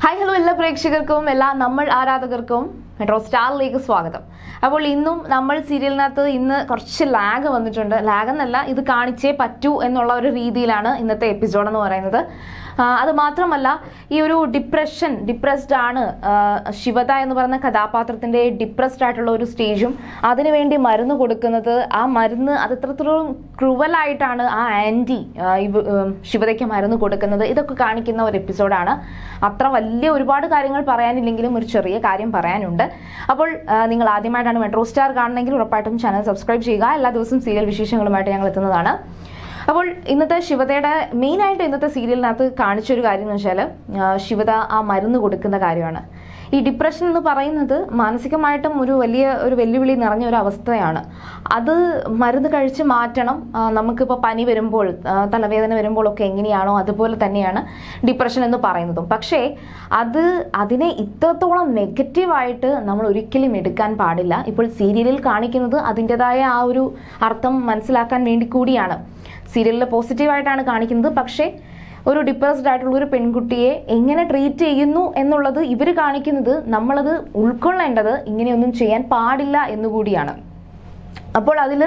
hi hello എല്ലാ പ്രേക്ഷകർക്കും എല്ലാ നമ്മൾ ആരാധകർക്കും മെട്രോ സ്റ്റാറിലേക്ക് സ്വാഗതം അപ്പോൾ ഇന്നും നമ്മൾ സീരിയലിനകത്ത് ഇന്ന് കുറച്ച് ലാഗ് വന്നിട്ടുണ്ട് ലാഗ് എന്നല്ല ഇത് കാണിച്ചേ പറ്റൂ എന്നുള്ള ഒരു രീതിയിലാണ് ഇന്നത്തെ എപ്പിസോഡ് എന്ന് പറയുന്നത് ആ, അത് മാത്രമല്ല ഈ ഒരു ഡിപ്രഷൻ ഡിപ്രസ്ഡ് ആണ് ആ, ശിവത എന്ന് പറയുന്ന കഥാപാത്രത്തിന്റെ ഡിപ്രസ്ഡ് ആയിട്ടുള്ള ഒരു സ്റ്റേജും അതിനുവേണ്ടി മരുന്ന് കൊടുക്കുന്നത് ആ മരുന്ന് അത് എത്രത്തോളം ക്രൂവലായിട്ടാണ് ആ ആൻറ്റി ശിവതയ്ക്ക് മരുന്ന് കൊടുക്കുന്നത് ഇതൊക്കെ കാണിക്കുന്ന ഒരു എപ്പിസോഡാണ് അത്ര വലിയ ഒരുപാട് കാര്യങ്ങൾ പറയാനില്ലെങ്കിലും ഒരു ചെറിയ കാര്യം പറയാനുണ്ട് അപ്പോൾ ആ, നിങ്ങൾ ആദ്യമായിട്ടാണ് മെട്രോ സ്റ്റാർ കാണണമെങ്കിൽ ഉറപ്പായിട്ടും ചാനൽ സബ്സ്ക്രൈബ് ചെയ്യുക എല്ലാ ദിവസവും സീരിയൽ വിശേഷങ്ങളുമായിട്ട് ഞങ്ങൾ എത്തുന്നതാണ് അപ്പോൾ ഇന്നത്തെ ശിവതയുടെ മെയിനായിട്ട് ഇന്നത്തെ സീരിയലിനകത്ത് കാണിച്ചൊരു കാര്യം എന്ന് വെച്ചാൽ ശിവത ആ മരുന്ന് കൊടുക്കുന്ന കാര്യമാണ് ഈ ഡിപ്രഷൻ എന്ന് പറയുന്നത് മാനസികമായിട്ടും ഒരു വലിയ ഒരു വെല്ലുവിളി നിറഞ്ഞ ഒരു അവസ്ഥയാണ് അത് മരുന്ന് കഴിച്ച് മാറ്റണം ആ, നമുക്കിപ്പോൾ പനി വരുമ്പോൾ ആ, തലവേദന വരുമ്പോഴൊക്കെ എങ്ങനെയാണോ അതുപോലെ തന്നെയാണ് ഡിപ്രഷൻ എന്ന് പറയുന്നതും പക്ഷേ അത് അതിനെ ഇത്രത്തോളം നെഗറ്റീവായിട്ട് നമ്മൾ ഒരിക്കലും എടുക്കാൻ പാടില്ല ഇപ്പോൾ സീരിയലിൽ കാണിക്കുന്നത് അതിൻ്റെതായ ആ ഒരു അർത്ഥം മനസ്സിലാക്കാൻ വേണ്ടി കൂടിയാണ് സീരിയലിൽ പോസിറ്റീവായിട്ടാണ് കാണിക്കുന്നത് പക്ഷേ ഒരു ഡിപ്രസ്ഡ് ആയിട്ടുള്ള ഒരു പെൺകുട്ടിയെ എങ്ങനെ ട്രീറ്റ് ചെയ്യുന്നു എന്നുള്ളത് ഇവർ കാണിക്കുന്നത് നമ്മളത് ഉൾക്കൊള്ളേണ്ടത് ഇങ്ങനെയൊന്നും ചെയ്യാൻ പാടില്ല എന്നുകൂടിയാണ് അപ്പോൾ അതിൽ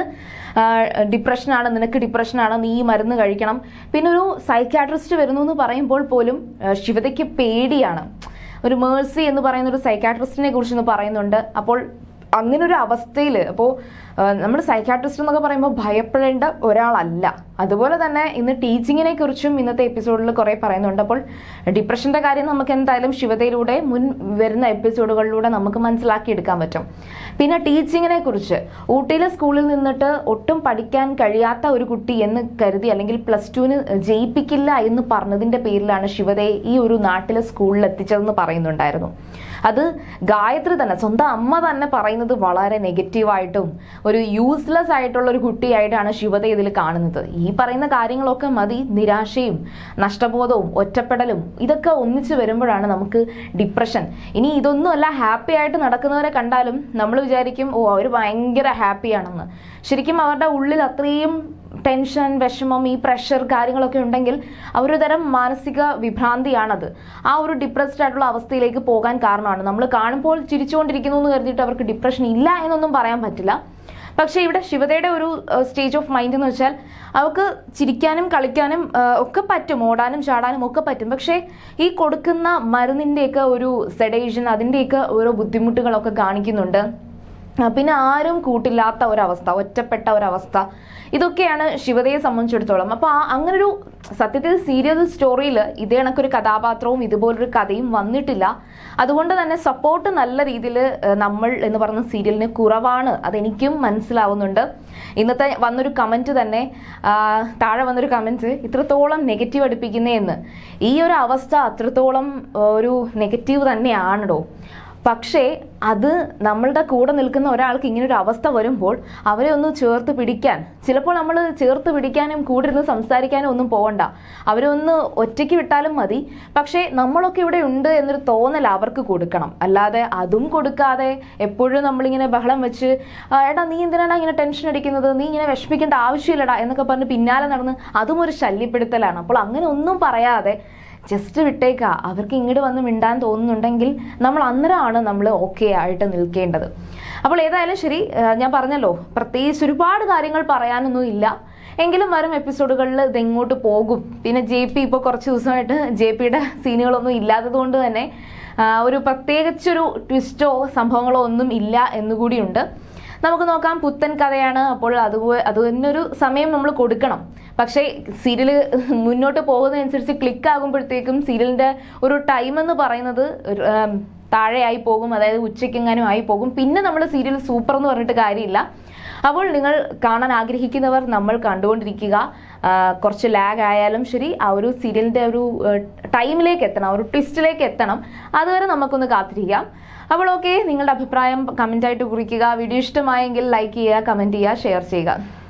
ഡിപ്രഷനാണ് നിനക്ക് ഡിപ്രഷനാണ് നീ ഈ മരുന്ന് കഴിക്കണം പിന്നെ ഒരു സൈക്കാട്രിസ്റ്റ് വരുന്നു എന്ന് പറയുമ്പോൾ പോലും ആ, ശിവതയ്ക്ക് പേടിയാണ് ഒരു മേഴ്സി എന്ന് പറയുന്ന ഒരു സൈക്കാട്രിസ്റ്റിനെ കുറിച്ച് പറയുന്നുണ്ട് അപ്പോൾ അങ്ങനെ ഒരു അവസ്ഥയിൽ അപ്പോൾ നമ്മൾ സൈക്കാട്രിസ്റ്റ് എന്നൊക്കെ പറയുമ്പോൾ ഭയപ്പെടേണ്ട ഒരാളല്ല അതുപോലെ തന്നെ ഇന്ന് ടീച്ചിങ്ങിനെ കുറിച്ചും ഇന്നത്തെ എപ്പിസോഡിൽ കുറേ പറയുന്നുണ്ട് അപ്പോൾ ഡിപ്രഷന്റെ കാര്യം നമുക്ക് എന്തായാലും ശിവതയിലൂടെ മുൻ വരുന്ന എപ്പിസോഡുകളിലൂടെ നമുക്ക് മനസ്സിലാക്കി എടുക്കാൻ പറ്റും പിന്നെ ടീച്ചിങ്ങിനെ കുറിച്ച് ഊട്ടിയിലെ സ്കൂളിൽ നിന്നിട്ട് ഒട്ടും പഠിക്കാൻ കഴിയാത്ത ഒരു കുട്ടി എന്ന് കരുതി അല്ലെങ്കിൽ പ്ലസ് ടുവിന് ജയിപ്പിക്കില്ല എന്ന് പറഞ്ഞതിന്റെ പേരിലാണ് ശിവതയെ ഈ ഒരു നാട്ടിലെ സ്കൂളിൽ എത്തിച്ചതെന്ന് പറയുന്നുണ്ടായിരുന്നു അത് ഗായത്രി തന്നെ സ്വന്തം അമ്മ തന്നെ പറയുന്നത് വളരെ നെഗറ്റീവായിട്ടും ഒരു യൂസ്ലെസ് ആയിട്ടുള്ള ഒരു കുട്ടിയായിട്ടാണ് ശിവത ഇതിൽ കാണുന്നത് ഈ പറയുന്ന കാര്യങ്ങളൊക്കെ മതി നിരാശയും നഷ്ടബോധവും ഒറ്റപ്പെടലും ഇതൊക്കെ ഒന്നിച്ചു വരുമ്പോഴാണ് നമുക്ക് ഡിപ്രഷൻ ഇനി ഇതൊന്നുമല്ല ഹാപ്പി ആയിട്ട് നടക്കുന്നവരെ കണ്ടാലും നമ്മൾ വിചാരിക്കും ഓ അവർ ഭയങ്കര ഹാപ്പിയാണെന്ന് ശരിക്കും അവരുടെ ഉള്ളിൽ അത്രയും ടെൻഷൻ വിഷമം ഈ പ്രഷർ കാര്യങ്ങളൊക്കെ ഉണ്ടെങ്കിൽ അവരൊരു തരം മാനസിക വിഭ്രാന്തിയാണത് ആ ഒരു ഡിപ്രസ്ഡ് ആയിട്ടുള്ള അവസ്ഥയിലേക്ക് പോകാൻ കാരണമാണ് നമ്മൾ കാണുമ്പോൾ ചിരിച്ചുകൊണ്ടിരിക്കുന്നു എന്ന് കരുതിയിട്ട് അവർക്ക് ഡിപ്രഷൻ ഇല്ല എന്നൊന്നും പറയാൻ പറ്റില്ല പക്ഷേ ഇവിടെ ശിവതയുടെ ഒരു സ്റ്റേജ് ഓഫ് മൈൻഡ് എന്ന് വെച്ചാൽ അവൾക്ക് ചിരിക്കാനും കളിക്കാനും ആ, ഒക്കെ പറ്റും ഓടാനും ചാടാനും ഒക്കെ പറ്റും പക്ഷേ ഈ കൊടുക്കുന്ന മരുന്നിൻ്റെയൊക്കെ ഒരു സെഡേഷൻ അതിൻ്റെയൊക്കെ ഓരോ ബുദ്ധിമുട്ടുകളൊക്കെ കാണിക്കുന്നുണ്ട് ആ, പിന്നെ ആരും കൂട്ടില്ലാത്ത ഒരവസ്ഥ ഒറ്റപ്പെട്ട ഒരവസ്ഥ ഇതൊക്കെയാണ് ശിവതയെ സംബന്ധിച്ചിടത്തോളം അപ്പോൾ ആ അങ്ങനൊരു സത്യത്തിൽ സീരിയൽ സ്റ്റോറിയിൽ ഇതേ കണക്കൊരു കഥാപാത്രവും ഇതുപോലൊരു കഥയും വന്നിട്ടില്ല അതുകൊണ്ട് തന്നെ സപ്പോർട്ട് നല്ല രീതിയിൽ നമ്മൾ എന്ന് പറയുന്ന സീരിയലിന് കുറവാണ് അതെനിക്കും മനസ്സിലാവുന്നുണ്ട് ഇന്നത്തെ വന്നൊരു കമൻറ്റ് തന്നെ ആ, താഴെ വന്നൊരു കമൻറ്റ് ഇത്രത്തോളം നെഗറ്റീവ് അടുപ്പിക്കുന്നതെന്ന് ഈ ഒരു അവസ്ഥ അത്രത്തോളം ആ, ഒരു നെഗറ്റീവ് തന്നെയാണല്ലോ പക്ഷേ അത് നമ്മളുടെ കൂടെ നിൽക്കുന്ന ഒരാൾക്ക് ഇങ്ങനെ ഒരു അവസ്ഥ വരുമ്പോൾ അവരെ ഒന്ന് ചേർത്ത് പിടിക്കാൻ ചിലപ്പോൾ നമ്മൾ ചേർത്ത് പിടിക്കാനും കൂടെ ഇരുന്ന് സംസാരിക്കാനും ഒന്നും പോകണ്ട അവരെ ഒന്ന് ഒറ്റയ്ക്ക് വിട്ടാലും മതി പക്ഷേ നമ്മളൊക്കെ ഇവിടെ ഉണ്ട് എന്നൊരു തോന്നൽ അവർക്ക് കൊടുക്കണം അല്ലാതെ അതും കൊടുക്കാതെ എപ്പോഴും നമ്മളിങ്ങനെ ബഹളം വെച്ച് "ആ, എടാ നീ എന്തിനാണ് ഇങ്ങനെ ടെൻഷൻ അടിക്കുന്നത് നീ ഇങ്ങനെ വിഷമിക്കേണ്ട ആവശ്യമില്ലടാ എന്നൊക്കെ പറഞ്ഞ് പിന്നാലെ നടന്ന് അതും ഒരു ശല്യപ്പെടുത്തലാണ് അപ്പോൾ അങ്ങനെ ഒന്നും പറയാതെ ജസ്റ്റ് വിട്ടേക്ക അവർക്ക് ഇങ്ങോട്ട് വന്ന് മിണ്ടാൻ തോന്നുന്നുണ്ടെങ്കിൽ നമ്മൾ അന്നേരമാണ് നമ്മൾ ഓക്കെ ആയിട്ട് നിൽക്കേണ്ടത് അപ്പോൾ ഏതായാലും ശരി ആ, ഞാൻ പറഞ്ഞല്ലോ പ്രത്യേകിച്ച് ഒരുപാട് കാര്യങ്ങൾ പറയാനൊന്നും ഇല്ല എങ്കിലും വരും എപ്പിസോഡുകളിൽ ഇതെങ്ങോട്ട് പോകും പിന്നെ ജെ പി ഇപ്പോൾ കുറച്ച് ദിവസമായിട്ട് ജെ പിയുടെ സീനുകളൊന്നും ഇല്ലാത്തത് കൊണ്ട് തന്നെ ആ, ഒരു പ്രത്യേകിച്ചൊരു ട്വിസ്റ്റോ സംഭവങ്ങളോ ഒന്നും ഇല്ല എന്നുകൂടിയുണ്ട് നമുക്ക് നോക്കാം പുത്തൻ കഥയാണ് അപ്പോൾ അതുപോലെ അത് തന്നെ ഒരു സമയം നമ്മൾ കൊടുക്കണം പക്ഷേ സീരിയൽ മുന്നോട്ട് പോകുന്നതനുസരിച്ച് ക്ലിക്ക് ആകുമ്പോഴത്തേക്കും സീരിയലിന്റെ ഒരു ടൈം എന്ന് പറയുന്നത് ഒരു, ആം, താഴെയായി പോകും അതായത് ഉച്ചയ്ക്കെങ്ങാനും ആയി പോകും പിന്നെ നമ്മൾ സീരിയൽ സൂപ്പർ എന്ന് പറഞ്ഞിട്ട് കാര്യമില്ല അപ്പോൾ നിങ്ങൾ കാണാൻ ആഗ്രഹിക്കുന്നവർ നമ്മൾ കണ്ടുകൊണ്ടിരിക്കുക ആ, കുറച്ച് ലാഗ് ആയാലും ശരി ആ ഒരു സീരിയലിന്റെ ഒരു ടൈമിലേക്ക് എത്തണം ആ ഒരു ട്വിസ്റ്റിലേക്ക് എത്തണം അതുവരെ നമുക്കൊന്ന് കാത്തിരിക്കാം അപ്പോൾ ഓക്കെ നിങ്ങളുടെ അഭിപ്രായം കമൻ്റായിട്ട് കുറിക്കുക വീഡിയോ ഇഷ്ടമായെങ്കിൽ ലൈക്ക് ചെയ്യുക കമൻറ്റ് ചെയ്യുക ഷെയർ ചെയ്യുക